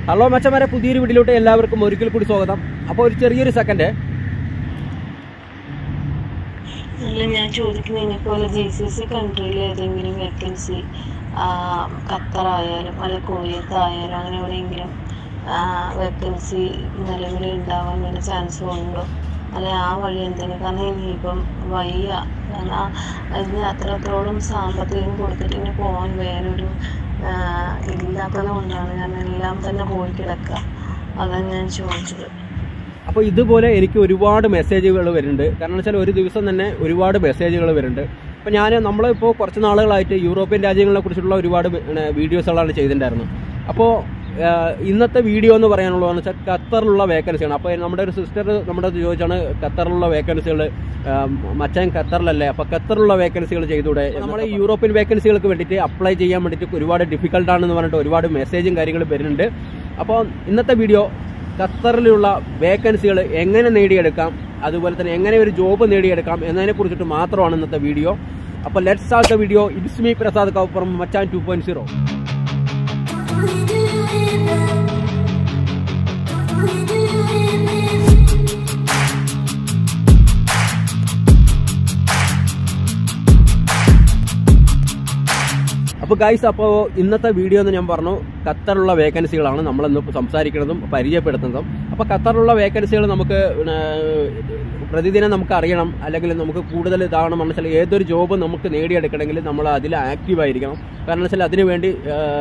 hello മച്ചമാരെ പുതിയൊരു വീട്ടിലോട്ട് എല്ലാവർക്കും ഒരിക്കൽ കൂടി സ്വാഗതം അപ്പോൾ ഒരു ചെറിയൊരു സെക്കൻഡ് അല്ല ഞാൻ ചോദിക്കുന്നത് ഇതിനെ പോലെ ജി സി സി കൺട്രിയിൽ ഏതെങ്കിലും വേക്കൻസി ഖത്തറായാലും അല്ല കുവൈത്തായാലും അങ്ങനെ എവിടെയെങ്കിലും വേക്കൻസി നിലവിൽ ഉണ്ടാവാൻ വല്ല ചാൻസ് ഉണ്ടോ അല്ലെ ആ വഴി എന്തെങ്കിലും കാരണം ഇനിയിപ്പം വയ്യ കാരണം ആ അതിന് അത്രത്തോളം സാമ്പത്തികം കൊടുത്തിട്ട് ഇനി പോകാൻ വേറൊരു ആ, ഇല്ലാത്തത് കൊണ്ടാണ് കാരണം എല്ലാം തന്നെ പോയി കിടക്കുക അതാണ് ഞാൻ ചോദിച്ചത് അപ്പോൾ ഇതുപോലെ എനിക്ക് ഒരുപാട് മെസ്സേജുകൾ വരുന്നുണ്ട് കാരണം വെച്ചാൽ ഒരു ദിവസം തന്നെ ഒരുപാട് മെസ്സേജുകൾ വരുന്നുണ്ട് അപ്പോൾ ഞാൻ നമ്മളിപ്പോൾ കുറച്ച് നാളുകളായിട്ട് യൂറോപ്യൻ രാജ്യങ്ങളെ കുറിച്ചുള്ള ഒരുപാട് വീഡിയോസുകളാണ് ചെയ്തിട്ടുണ്ടായിരുന്നത് അപ്പോൾ ഇന്നത്തെ വീഡിയോ എന്ന് പറയാനുള്ളതെന്ന് വെച്ചാൽ ഖത്തറിലുള്ള വേക്കൻസിയാണ് അപ്പോൾ നമ്മുടെ ഒരു സിസ്റ്റർ നമ്മുടെ അടുത്ത് ചോദിച്ചാണ് ഖത്തറിലുള്ള വേക്കൻസികൾ മച്ചാൻ ഖത്തറിലല്ലേ അപ്പോൾ ഖത്തറിലുള്ള വേക്കൻസികൾ ചെയ്തൂടെ നമ്മൾ ഈ യൂറോപ്യൻ വേക്കൻസികൾക്ക് വേണ്ടിയിട്ട് അപ്ലൈ ചെയ്യാൻ വേണ്ടിയിട്ട് ഒരുപാട് ഡിഫിക്കൽട്ടാണെന്ന് പറഞ്ഞിട്ട് ഒരുപാട് മെസ്സേജും കാര്യങ്ങളും വരുന്നുണ്ട് അപ്പോൾ ഇന്നത്തെ വീഡിയോ ഖത്തറിലുള്ള വേക്കൻസികൾ എങ്ങനെ നേടിയെടുക്കാം അതുപോലെ തന്നെ എങ്ങനെ ഒരു ജോബ് നേടിയെടുക്കാം എന്നതിനെ കുറിച്ചിട്ട് മാത്രമാണ് ഇന്നത്തെ വീഡിയോ അപ്പോൾ let start the video it's me Prasad Kauppuram മച്ചാൻ ടു പോയിന്റ് സീറോ അപ്പോൾ ഗൈസ് അപ്പോൾ ഇന്നത്തെ വീഡിയോ എന്ന് ഞാൻ പറഞ്ഞു ഖത്തറിലുള്ള വേക്കൻസികളാണ് നമ്മളിന്ന് സംസാരിക്കുന്നതും പരിചയപ്പെടുത്തുന്നതും അപ്പോൾ ഖത്തറിലുള്ള വേക്കൻസികൾ നമുക്ക് ഏഹ്, പ്രതിദിനം നമുക്ക് അറിയണം അല്ലെങ്കിൽ നമുക്ക് കൂടുതൽ ഇതാവണം എന്ന് വെച്ചാൽ ഏതൊരു ജോബ് നമുക്ക് നേടിയെടുക്കണമെങ്കിൽ നമ്മൾ അതിൽ ആക്റ്റീവ് ആയിരിക്കണം കാരണം വെച്ചാൽ അതിനു വേണ്ടി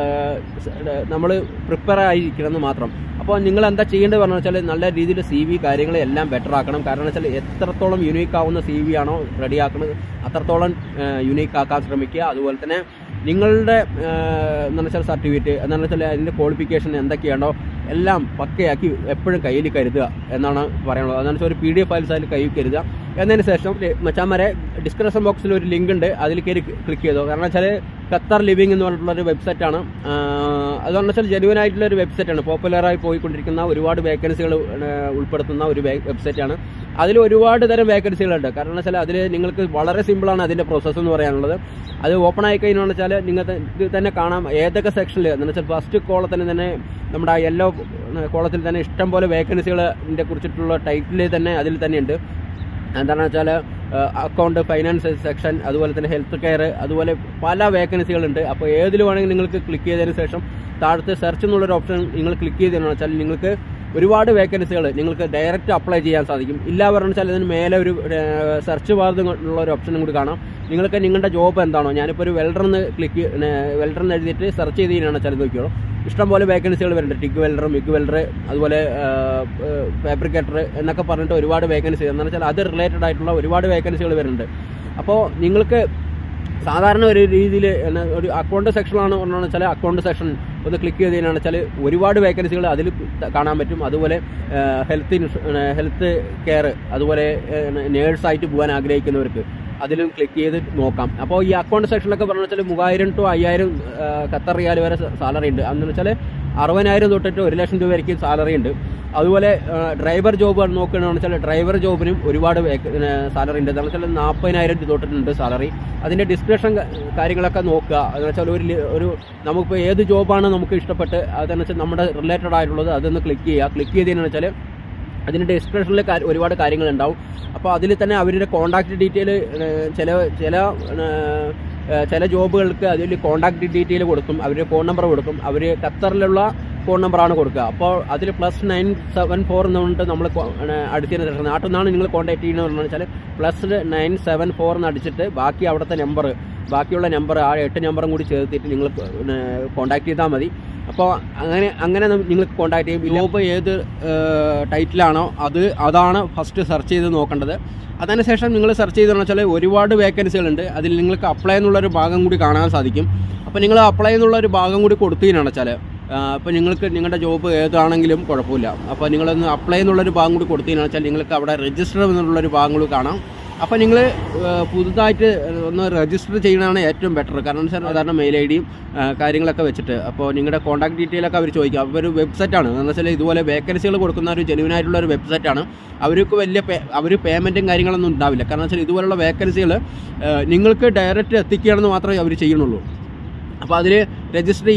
നമ്മൾ പ്രിപ്പയർ ആയിരിക്കണം എന്ന് മാത്രം അപ്പോൾ നിങ്ങൾ എന്താ ചെയ്യേണ്ടത് പറഞ്ഞു വെച്ചാൽ നല്ല രീതിയിൽ സി വി കാര്യങ്ങൾ എല്ലാം ബെറ്റർ ആക്കണം കാരണം വെച്ചാൽ എത്രത്തോളം യുണീക്ക് ആവുന്ന സി വി ആണോ റെഡിയാക്കുന്നത് അത്രത്തോളം യുണീക്ക് ആക്കാൻ ശ്രമിക്കുക അതുപോലെ തന്നെ നിങ്ങളുടെ എന്താ വെച്ചാൽ സർട്ടിഫിക്കറ്റ് എന്താണെന്ന് വെച്ചാൽ അതിൻ്റെ ക്വാളിഫിക്കേഷൻ എന്തൊക്കെയാണോ എല്ലാം പക്കയാക്കി എപ്പോഴും കയ്യിൽ കരുതുക എന്നാണ് പറയാനുള്ളത് അതാണ് വെച്ചാൽ ഒരു പി ഡി എഫ് ഫയൽസ് അതിൽ കയ്യിൽ കരുതുക എന്നതിന് ശേഷം മച്ചാമാരെ ഡിസ്ക്രിപ്ഷൻ ബോക്സിൽ ഒരു ലിങ്ക് ഉണ്ട് അതിൽ കയറി ക്ലിക്ക് ചെയ്തോ കാരണം വെച്ചാൽ ഖത്തർ ലിവിംഗ് എന്ന് പറഞ്ഞിട്ടുള്ള ഒരു വെബ്സൈറ്റാണ് അതെന്ന് വെച്ചാൽ ജെനുവൻ ആയിട്ടുള്ള ഒരു വെബ്സൈറ്റാണ് പോപ്പുലറായി പോയിക്കൊണ്ടിരിക്കുന്ന ഒരുപാട് വേക്കൻസികൾ ഉൾപ്പെടുത്തുന്ന ഒരു വെബ്സൈറ്റാണ് അതിൽ ഒരുപാട് തരം വേക്കൻസികളുണ്ട് കാരണം എന്ന് വെച്ചാൽ അതിൽ നിങ്ങൾക്ക് വളരെ സിമ്പിളാണ് അതിൻ്റെ പ്രോസസ്സ് എന്ന് പറയാനുള്ളത് അത് ഓപ്പൺ ആയി കഴിഞ്ഞാൽ വെച്ചാൽ നിങ്ങൾക്ക് ഇത് തന്നെ കാണാം ഏതൊക്കെ സെക്ഷനിൽ എന്ന് വെച്ചാൽ ഫസ്റ്റ് കോളത്തിന് തന്നെ നമ്മുടെ ആ യെല്ലോ കോളത്തിൽ തന്നെ ഇഷ്ടം പോലെ വേക്കൻസികളെ കുറിച്ചിട്ടുള്ള ടൈറ്റിൽ തന്നെ അതിൽ തന്നെ ഉണ്ട് എന്താണെന്ന് വെച്ചാൽ അക്കൗണ്ട് ഫൈനാൻസ് സെക്ഷൻ അതുപോലെ തന്നെ ഹെൽത്ത് കെയർ അതുപോലെ പല വേക്കൻസികളുണ്ട് അപ്പോൾ ഏതിൽ വേണമെങ്കിൽ നിങ്ങൾക്ക് ക്ലിക്ക് ചെയ്തതിന് ശേഷം താഴത്ത് സെർച്ച് എന്നുള്ളൊരു ഓപ്ഷൻ നിങ്ങൾ ക്ലിക്ക് ചെയ്തതെന്ന് വെച്ചാൽ നിങ്ങൾക്ക് ഒരുപാട് വേക്കൻസികൾ നിങ്ങൾക്ക് ഡയറക്റ്റ് അപ്ലൈ ചെയ്യാൻ സാധിക്കും ഇല്ല പറഞ്ഞു വെച്ചാൽ ഇതിന് മേലെ ഒരു സെർച്ച് ബാർ ഉള്ള ഒരു ഓപ്ഷനും കൂടി കാണാം നിങ്ങൾക്ക് നിങ്ങളുടെ ജോബ് എന്താണോ ഞാനിപ്പോൾ ഒരു വെൽഡർ എന്ന് ക്ലിക്ക് വെൽഡർ എന്ന് എഴുതിയിട്ട് സെർച്ച് ചെയ്ത് കഴിഞ്ഞാണ് വെച്ചാൽ നോക്കിയോളൂ ഇഷ്ടംപോലെ വേക്കൻസികൾ വരുന്നുണ്ട് ടിഗ് വെൽഡർ മിഗ് വെൽഡർ അതുപോലെ ഫാബ്രിക്കേറ്റർ എന്നൊക്കെ പറഞ്ഞിട്ട് ഒരുപാട് വേക്കൻസി എന്ന് വെച്ചാൽ അത് റിലേറ്റഡ് ആയിട്ടുള്ള ഒരുപാട് വേക്കൻസികൾ വരുന്നുണ്ട് അപ്പോൾ നിങ്ങൾക്ക് സാധാരണ ഒരു രീതിയിൽ ഒരു അക്കൗണ്ട് സെക്ഷനാണ് പറഞ്ഞാൽ വെച്ചാൽ അക്കൗണ്ട് സെക്ഷൻ ഒന്ന് ക്ലിക്ക് ചെയ്ത് കഴിഞ്ഞാൽ വെച്ചാൽ ഒരുപാട് വേക്കൻസികൾ അതിൽ കാണാൻ പറ്റും അതുപോലെ ഹെൽത്ത് ഹെൽത്ത് കെയർ അതുപോലെ നേഴ്സായിട്ട് പോകാൻ ആഗ്രഹിക്കുന്നവർക്ക് അതിലും ക്ലിക്ക് ചെയ്ത് നോക്കാം അപ്പോൾ ഈ അക്കൗണ്ട് സെക്ഷനിലൊക്കെ പറഞ്ഞു വെച്ചാൽ മൂവായിരം ടു അയ്യായിരം ഖത്തർ റിയാൽ വരെ സാലറി ഉണ്ട് അതെന്ന് വെച്ചാൽ അറുപതിനായിരം തൊട്ടിട്ട് ഒരു ലക്ഷം രൂപ വരയ്ക്ക് സാലറി ഉണ്ട് അതുപോലെ ഡ്രൈവർ ജോബ് നോക്കുകയാണെന്ന് വെച്ചാൽ ഡ്രൈവർ ജോബിനും ഒരുപാട് സാലറി ഉണ്ട് എന്താണെന്ന് വെച്ചാൽ നാൽപ്പതിനായിരം തൊട്ടിട്ടുണ്ട് സാലറി അതിൻ്റെ ഡിസ്ക്രിപ്ഷൻ കാര്യങ്ങളൊക്കെ നോക്കുക അതെന്ന് വെച്ചാൽ ഒരു ലി- ഒരു നമുക്കിപ്പോൾ ഏത് ജോബാണ് നമുക്ക് ഇഷ്ടപ്പെട്ട് അതെന്ന് വെച്ചാൽ നമ്മുടെ റിലേറ്റഡ് ആയിട്ടുള്ളത് അതൊന്ന് ക്ലിക്ക് ചെയ്യുക ക്ലിക്ക് ചെയ്തതെന്ന് വെച്ചാൽ അതിൻ്റെ ഡിസ്ക്രിപ്ഷനിൽ ഒരുപാട് കാര്യങ്ങളുണ്ടാവും അപ്പോൾ അതിൽ തന്നെ അവരുടെ കോൺടാക്ട് ഡീറ്റെയിൽ ചില ചില ഏഹ്, ഏഹ്, ചില ജോബുകൾക്ക് അതിൽ കോൺടാക്ട് ഡീറ്റെയിൽ കൊടുക്കും അവരുടെ ഫോൺ നമ്പർ കൊടുക്കും അവർ ഖത്തറിലുള്ള ഫോൺ നമ്പറാണ് കൊടുക്കുക അപ്പോൾ അതിൽ പ്ലസ് നയൻ സെവൻ ഫോർ എന്ന് പറഞ്ഞിട്ട് നമ്മൾ അടിച്ചതിന് ശേഷം നാട്ടിൽ നിന്നാണ് നിങ്ങൾ കോൺടാക്ട് ചെയ്യുന്നത് വെച്ചാൽ പ്ലസ് നയൻ സെവൻ ഫോർ എന്ന് അടിച്ചിട്ട് ബാക്കി അവിടുത്തെ നമ്പർ ബാക്കിയുള്ള നമ്പർ ആ എട്ട് നമ്പറും കൂടി ചേർത്തിട്ട് നിങ്ങൾ കോൺടാക്ട് ചെയ്താൽ മതി അപ്പോൾ അങ്ങനെ അങ്ങനെ നിങ്ങൾക്ക് കോൺടാക്ട് ചെയ്യും ജോബ് ഏത് ടൈറ്റിലാണോ അത് അതാണ് ഫസ്റ്റ് സെർച്ച് ചെയ്ത് നോക്കേണ്ടത് അതിനുശേഷം നിങ്ങൾ സെർച്ച് ചെയ്തെന്ന് വെച്ചാൽ ഒരുപാട് വേക്കൻസികളുണ്ട് അതിൽ നിങ്ങൾക്ക് അപ്ലൈ എന്നുള്ളൊരു ഭാഗം കൂടി കാണാൻ സാധിക്കും അപ്പോൾ നിങ്ങൾ അപ്ലൈ എന്നുള്ള ഒരു ഭാഗം കൂടി കൊടുത്തതിനാണ് വെച്ചാൽ അപ്പോൾ നിങ്ങൾക്ക് നിങ്ങളുടെ ജോബ് ഏതാണെങ്കിലും കുഴപ്പമില്ല അപ്പോൾ നിങ്ങളൊന്ന് അപ്ലൈ എന്നുള്ളൊരു ഭാഗം കൂടി കൊടുത്തതിനാണ് വെച്ചാൽ നിങ്ങൾക്ക് അവിടെ രജിസ്റ്റർ എന്നുള്ളൊരു ഭാഗം കൂടി കാണാം അപ്പോൾ നിങ്ങൾ പുതുതായിട്ട് ഒന്ന് രജിസ്റ്റർ ചെയ്യുന്നതാണ് ഏറ്റവും ബെറ്റർ കാരണം വെച്ചാൽ സാധാരണ മെയിൽ ഐ ഡിയും കാര്യങ്ങളൊക്കെ വെച്ചിട്ട് അപ്പോൾ നിങ്ങളുടെ കോൺടാക്ട് ഡീറ്റെയിലൊക്കെ അവർ ചോദിക്കും അപ്പോൾ ഒരു വെബ്സൈറ്റാണ് എന്ന് വെച്ചാൽ ഇതുപോലെ വേക്കൻസികൾ കൊടുക്കുന്ന ഒരു ജെനുവൻ ആയിട്ടുള്ള ഒരു വെബ്സൈറ്റാണ് അവർക്ക് വലിയ അവർ പേയ്മെൻറ്റും കാര്യങ്ങളൊന്നും ഉണ്ടാവില്ല കാരണം വെച്ചാൽ ഇതുപോലുള്ള വേക്കൻസികൾ നിങ്ങൾക്ക് ഡയറക്റ്റ് എത്തിക്കുകയാണെന്ന് മാത്രമേ അവർ ചെയ്യുന്നുള്ളൂ അപ്പോൾ അതിൽ രജിസ്റ്റർ ചെയ്യുക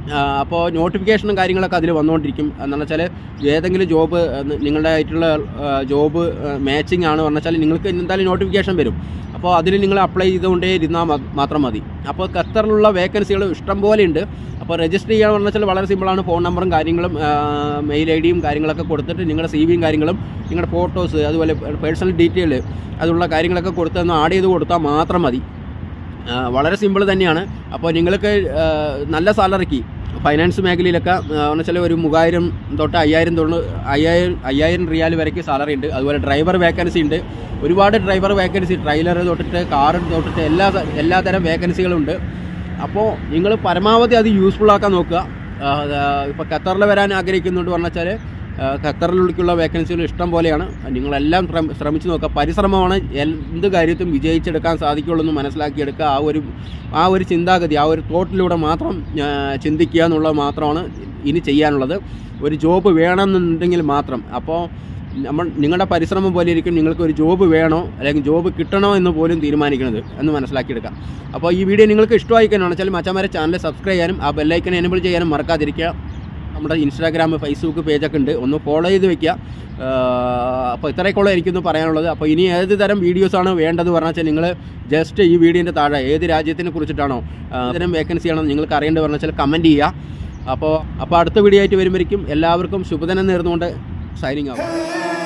അപ്പോൾ നോട്ടിഫിക്കേഷനും കാര്യങ്ങളൊക്കെ അതിൽ വന്നുകൊണ്ടിരിക്കും എന്താണെന്ന് വെച്ചാൽ ഏതെങ്കിലും ജോബ് നിങ്ങളുടെ ആയിട്ടുള്ള ജോബ് മാച്ചിങ് ആണ് പറഞ്ഞാൽ നിങ്ങൾക്ക് എന്തായാലും നോട്ടിഫിക്കേഷൻ വരും അപ്പോൾ അതിൽ നിങ്ങൾ അപ്ലൈ ചെയ്തുകൊണ്ടേ ഇരുന്നാൽ മ- മാത്രം മതി അപ്പോൾ ഖത്തറിലുള്ള വേക്കൻസികൾ ഇഷ്ടം പോലെ ഉണ്ട് അപ്പോൾ രജിസ്റ്റർ ചെയ്യാന്ന് പറഞ്ഞാൽ വളരെ സിമ്പിളാണ് ഫോൺ നമ്പറും കാര്യങ്ങളും മെയിൽ ഐ ഡിയും കാര്യങ്ങളൊക്കെ കൊടുത്തിട്ട് നിങ്ങളുടെ സി വിയും കാര്യങ്ങളും നിങ്ങളുടെ ഫോട്ടോസ് അതുപോലെ പേഴ്സണൽ ഡീറ്റെയിൽ അതുള്ള കാര്യങ്ങളൊക്കെ കൊടുത്ത് ഒന്ന് ആഡ് ചെയ്ത് കൊടുത്താൽ മാത്രം മതി ആ, വളരെ സിമ്പിൾ തന്നെയാണ് അപ്പോൾ നിങ്ങൾക്ക് ആ, നല്ല സാലറിക്ക് ഫൈനാൻസ് മേഖലയിലൊക്കെ എന്ന് വെച്ചാൽ ഒരു മൂവായിരം തൊട്ട് അയ്യായിരം തൊട്ട് അയ്യായിരം അയ്യായിരം റിയാൽ വരയ്ക്ക് സാലറി ഉണ്ട് അതുപോലെ ഡ്രൈവർ വേക്കൻസി ഉണ്ട് ഒരുപാട് ഡ്രൈവർ വേക്കൻസി ട്രെയിലർ തൊട്ടിട്ട് കാർ തൊട്ടിട്ട് എല്ലാ ത- എല്ലാ തരം വേക്കൻസികളും ഉണ്ട് അപ്പോൾ നിങ്ങൾ പരമാവധി അത് യൂസ്ഫുൾ ആക്കാൻ നോക്കുക ഇപ്പോൾ ഖത്തറിൽ വരാൻ ആഗ്രഹിക്കുന്നുണ്ട് പറഞ്ഞാൽ ഖത്തറിലേക്കുള്ള വേക്കൻസികൾ ഇഷ്ടം പോലെയാണ് നിങ്ങളെല്ലാം ശ്രമ- ശ്രമിച്ചു നോക്കുക പരിശ്രമമാണ് എന്ത് കാര്യത്തും വിജയിച്ചെടുക്കാൻ സാധിക്കുള്ളൂ എന്ന് മനസ്സിലാക്കിയെടുക്കുക ആ ഒരു ആ ഒരു ചിന്താഗതി ആ ഒരു തോട്ടിലൂടെ മാത്രം ആ, ചിന്തിക്കുക എന്നുള്ളത് മാത്രമാണ് ഇനി ചെയ്യാനുള്ളത് ഒരു ജോബ് വേണമെന്നുണ്ടെങ്കിൽ മാത്രം അപ്പോൾ നമ്മൾ നിങ്ങളുടെ പരിശ്രമം പോലെ ഇരിക്കും നിങ്ങൾക്ക് ഒരു ജോബ് വേണോ അല്ലെങ്കിൽ ജോബ് കിട്ടണോ എന്ന് പോലും തീരുമാനിക്കുന്നത് എന്ന് മനസ്സിലാക്കിയെടുക്കാം അപ്പോൾ ഈ വീഡിയോ നിങ്ങൾക്ക് ഇഷ്ടമായി കഴിഞ്ഞാൽ വെച്ചാൽ മച്ചമാരെ ചാനൽ സബ്സ്ക്രൈബ് ചെയ്യാനും ആ ബെല്ലൈക്കൻ എനേബിൾ ചെയ്യാനും മറക്കാതിരിക്കുക നമ്മുടെ ഇൻസ്റ്റാഗ്രാം ഫേസ്ബുക്ക് പേജൊക്കെ ഉണ്ട് ഒന്ന് ഫോളോ ചെയ്ത് വെക്കുക അപ്പോൾ ഇത്രയൊക്കെയുള്ള എനിക്കൊന്ന് പറയാനുള്ളത് അപ്പോൾ ഇനി ഏത് തരം വീഡിയോസാണ് വേണ്ടത് പറഞ്ഞാൽ നിങ്ങൾ ജസ്റ്റ് ഈ വീഡിയോൻ്റെ താഴെ ഏത് രാജ്യത്തിനെ കുറിച്ചിട്ടാണോ ആ, തരം വേക്കൻസി ആണോ നിങ്ങൾക്ക് അറിയേണ്ടത് പറഞ്ഞാൽ കമൻറ്റ് ചെയ്യുക അപ്പോൾ അപ്പോൾ അടുത്ത വീഡിയോ ആയിട്ട് വരുമ്പോഴേക്കും എല്ലാവർക്കും ശുഭദിനം നേർന്നുകൊണ്ട് സൈനിങ് ആവാം